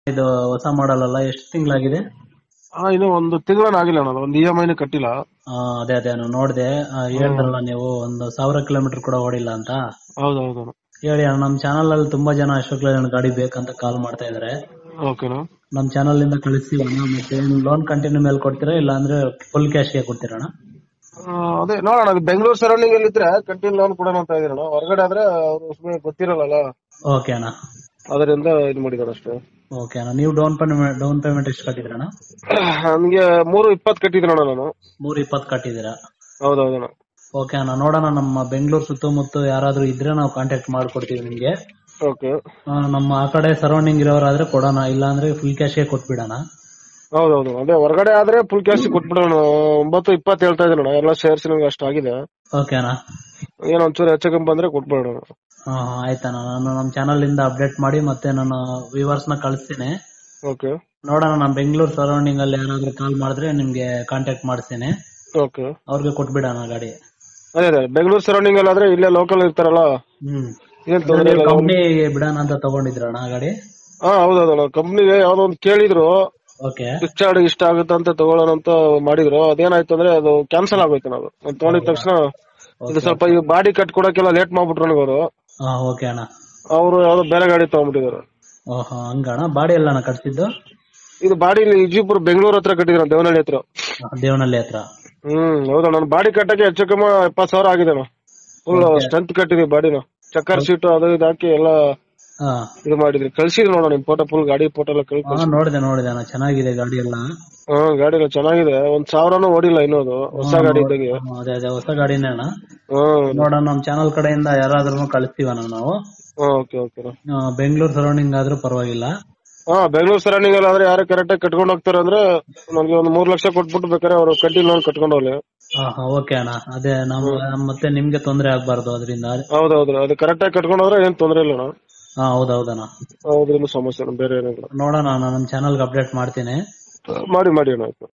ಇದು ಹೊಸ ಮಾಡಲ್ ಅಲ್ಲ ಎಷ್ಟು ತಿಂಗಳಾಗಿದೆ ಹಾ ಇನ್ನು ಒಂದು ತಿಂಗಳನ್ನ ಆಗಿಲ್ಲ ಅಣ್ಣ ಒಂದು ಇ ಎಂ ಐನು ಕಟ್ಟಿಲ್ಲ ಅದೇ ಅದೇ ನಾನು ನೋಡಿದೆ ಹೇಳಿದ್ರಲ್ಲ ನೀವು ಒಂದು ಸಾವಿರ ಕಿಲೋಮೀಟರ್ ಕೂಡ ಓಡಿಲ್ಲ ಅಂತ ಹೌದೌದು ಹೇಳಿ ಅಣ್ಣ ನಮ್ಮ ಚಾನಲ್ ಅಲ್ಲಿ ತುಂಬಾ ಜನ ಅಶೋಕ್ ಲೇಲ್ಯಾಂಡ್ ಗಾಡಿ ಬೇಕಂತ ಕಾಲ್ ಮಾಡ್ತಾ ಇದಾರೆ ಓಕೆನಾ ನಮ್ಮ ಚಾನಲ್ ಇಂದ ಕಳಿಸ್ತೀವಿ ಅಣ್ಣ ಮತ್ತೆ ಲೋನ್ ಕಂಟಿನ್ಯೂ ಮೇಲೆ ಕೊಡ್ತೀರಾ ಇಲ್ಲ ಅಂದ್ರೆ ಫುಲ್ ಕ್ಯಾಶ್ಗೆ ಕೊಡ್ತೀರಾ ಅಣ್ಣ ಅದೇ ನೋಡೋಣ ಅದು ಬೆಂಗಳೂರು ಸರೌಂಡಿಂಗ್ ಅಲ್ಲಿ ಇದ್ರೆ ಕಂಟಿನ್ಯೂ ಲೋನ್ ಕೊಡೋಣ ಅಂತ ಇದ್ದೀರಣ್ಣ ಹೊರಗಡೆ ಆದ್ರೆ ಅವರು ಸುಮ್ಮನೆ ಗೊತ್ತಿರಲ್ಲ ಓಕೆ ಅಣ್ಣ ಅದರಿಂದ ಇದು ಮಾಡಿದಾರೆ ಅಷ್ಟೇ ಓಕೆ ಅಣ್ಣ ನೀವು ಡೌನ್ ಪೇಮೆಂಟ್ ಡೌನ್ ಪೇಮೆಂಟ್ ಎಷ್ಟು ಕಟ್ಟಿದ್ರಣ್ಣ ನನ್ಗೆ ಮೂರು ಇಪ್ಪತ್ತು ಕಟ್ಟಿದ್ರಣ್ಣ ನಾನು ಮೂರ್ ಇಪ್ಪತ್ತು ಕಟ್ಟಿದ್ದೀರಾ ಹೌದೌದಣ್ಣ ಓಕೆ ಅಣ್ಣ ನೋಡೋಣ ನಮ್ಮ ಬೆಂಗಳೂರು ಸುತ್ತಮುತ್ತ ಯಾರಾದ್ರೂ ಇದ್ರೆ ನಾವು ಕಾಂಟ್ಯಾಕ್ಟ್ ಮಾಡ್ಕೊಡ್ತೀವಿ ನಿಮ್ಗೆ ಓಕೆ ಆ, ನಮ್ಮ ಆ ಕಡೆ ಸರೌಂಡಿಂಗ್ ಇರೋರಾದ್ರೆ ಕೊಡೋಣ ಇಲ್ಲ ಅಂದ್ರೆ ಫುಲ್ ಕ್ಯಾಶ್ಗೆ ಕೊಟ್ಬಿಡೋಣ ಹೌದೌದು ಅದೇ ಹೊರಗಡೆ ಆದ್ರೆ ಫುಲ್ ಕ್ಯಾಶ್ ಕೊಟ್ಬಿಡೋಣ ಒಂಬತ್ತು ಇಪ್ಪತ್ತು ಹೇಳ್ತಾ ಇದ್ದೀನಣ್ಣ ಎಲ್ಲ ಸೇರ್ಸಿ ನಂಗೆ ಅಷ್ಟು ಆಗಿದೆ ಓಕೆ ಅಣ್ಣ ಏನೋ ಒಂಚೂರು ಹೆಚ್ಚು ಕಮ್ಮಿ ಬಂದ್ರೆ ಕೊಟ್ಬಿಡೋಣ ಹಾ ಆಯ್ತಣ್ಣ ನಾನು ನಮ್ಮ ಚಾನಲ್ ಇಂದ ಅಪ್ಡೇಟ್ ಮಾಡಿ ಮತ್ತೆ ನಾನು ವ್ಯೂವರ್ಸ್ ನ ಕಳಿಸ್ತೀನಿ ಓಕೆ ನೋಡೋಣ ನಾನು ಬೆಂಗಳೂರು ಸರೌಂಡಿಂಗ್ ಅಲ್ಲಿ ಯಾರಾದ್ರೂ ಕಾಲ್ ಮಾಡಿದ್ರೆ ನಿಮ್ಗೆ ಕಾಂಟ್ಯಾಕ್ಟ್ ಮಾಡ್ತೀನಿ ಓಕೆ ಅವ್ರಿಗೆ ಕೊಟ್ಬಿಡೋಣ ಗಾಡಿ ಅದೇ ಅದೇ ಬೆಂಗಳೂರು ಸರೌಂಡಿಂಗ್ ಅಲ್ಲಿ ಆದ್ರೆ ಇಲ್ಲೇ ಲೋಕಲ್ ಇರ್ತಾರಲ್ಲ ಹ್ಮ್ ಏನ್ ತೊಂದ್ರೆ ಇಲ್ಲ ಕಂಪ್ನಿ ಬಿಡೋಣ ಅಂತ ತಗೊಂಡಿದ್ರಣ್ಣ ಗಾಡಿ ಹಾ ಹೌದೌದಣ್ಣ ಕಂಪ್ನಿಗೆ ಯಾವ್ದೋ ಒಂದು ಕೇಳಿದ್ರು ಓಕೆ ಪಿಕ್ಚರ್ಡ್ ಇಷ್ಟ ಆಗುತ್ತೆ ಅಂತ ತಗೊಳ್ಳೋಣ ಅಂತ ಮಾಡಿದ್ರು ಅದೇನಾಯ್ತು ಅಂದ್ರೆ ಅದು ಕ್ಯಾನ್ಸಲ್ ಆಗೋಯ್ತು ನಾವು ನಾನ್ ತಗೊಂಡಿದ ತಕ್ಷಣ ಇದು ಸ್ವಲ್ಪ ಈ ಬಾಡಿ ಕಟ್ ಕೊಡಕ್ಕೆಲ್ಲ ಲೇಟ್ ಮಾಡ್ಬಿಟ್ರು ನನಗೆ ಅವರು ಹಾ ಓಕೆ ಅಣ್ಣ ಅವರು ಯಾವ್ದೋ ಬೇರೆ ಗಾಡಿ ತಗೊಂಡ್ಬಿಟ್ಟಿದ್ದಾರೆ ಓಹೋ ಹಂಗಣ್ಣ ಬಾಡಿ ಎಲ್ಲ ಅಣ್ಣ ಕಟ್ಸಿದ್ದು ಇದು ಬಾಡಿ ಇಲ್ಲಿ ವಿಜಯಪುರ ಬೆಂಗಳೂರು ಹತ್ರ ಕಟ್ಟಿದ್ರು ದೇವನಹಳ್ಳಿ ಹತ್ರ ದೇವನಹಳ್ಳಿ ಹತ್ರ ಹ್ಮ್ ಹೌದಾ ನಾನು ಬಾಡಿ ಕಟ್ಟಕ್ಕೆ ಹೆಚ್ಚು ಕಮ್ಮಿ ಎಪ್ಪತ್ ಸಾವಿರ ಆಗಿದೆ ಫುಲ್ ಸ್ಟ್ರೆಂತ್ ಕಟ್ಟಿದೀವಿ ಬಾಡಿನ ಚಕ್ಕರ್ ಸೀಟು ಅದು ಇದು ಹಾಕಿ ಎಲ್ಲ ಹಾ ಇದು ಮಾಡಿದ್ರಿ ಕಳ್ಸಿದ್ರಿ ನೋಡೋಣ ನಿಮ್ ಫೋಟೋ ಫುಲ್ ಗಾಡಿ ಫೋಟೋ ಎಲ್ಲ ಕಳ್ಸಿ ಹಾ ನೋಡಿದೆ ನೋಡಿದೆ ಅಣ್ಣ ಚೆನ್ನಾಗಿದೆ ಗಾಡಿ ಎಲ್ಲ ಹಾ ಗಾಡಿ ಎಲ್ಲ ಚೆನ್ನಾಗಿದೆ ಒಂದ್ ಸಾವಿರನೂ ಓಡಿಲ್ಲ ಇನ್ನೂ ಅದು ಹೊಸ ಗಾಡಿ ಇದ್ದಂಗೆ ಹಾ, ಅದೇ ಅದೇ ಹೊಸ ಗಾಡಿನೇ ಅಣ್ಣ ಹ್ಮ್ ನೋಡೋಣ ನಮ್ ಚಾನಲ್ ಕಡೆಯಿಂದ ಯಾರಾದ್ರೂ ಕಳಿಸ್ತೀವಣ್ಣ ನಾವು ಓಕೆ ಓಕೆ ಆ, ಬೆಂಗಳೂರು ಸರೌಂಡಿಂಗ್ ಆದ್ರೂ ಪರವಾಗಿಲ್ಲ ಹಾ ಬೆಂಗಳೂರು ಸರೌಂಡಿಂಗ್ ಅಲ್ಲಿ ಆದ್ರೆ ಯಾರು ಕರೆಕ್ಟ್ ಆಗಿ ಕಟ್ಕೊಂಡು ಹೋಗ್ತಾರೆ ಅಂದ್ರೆ ನನ್ಗೆ ಒಂದು ಮೂರ್ ಲಕ್ಷ ಕೊಟ್ಬಿಟ್ಟು ಬೇಕಾದ್ರೆ ಅವರು ಕಟ್ಟಿ ಲೋನ್ ಕಟ್ಕೊಂಡು ಹೋಗ್ಲಿ ಹಾ ಹಾ ಓಕೆ ಅಣ್ಣ ಅದೇ ನಮ್ಮ ಮತ್ತೆ ನಿಮ್ಗೆ ತೊಂದ್ರೆ ಆಗ್ಬಾರ್ದು ಅದರಿಂದ ಹೌದೌದು ಅದು ಕರೆಕ್ಟ್ ಆಗಿ ಕಟ್ಕೊಂಡು ಹೋದ್ರೆ ಏನ್ ತೊಂದ್ರೆ ಇಲ್ಲ ಅಣ್ಣ ಹಾ ಹೌದೌದಣ್ಣ ಅದ್ರಿಂದ ಸಮಸ್ಯೆ ಇಲ್ಲ, ಬೇರೆ ಏನಿಲ್ಲ ನೋಡೋಣ ನಾನು ನಮ್ಮ ಚಾನಲ್ಗೆ ಅಪ್ಡೇಟ್ ಮಾಡ್ತೀನಿ ಮಾಡಿ ಮಾಡಿ ಅಣ್ಣ ಆಯ್ತು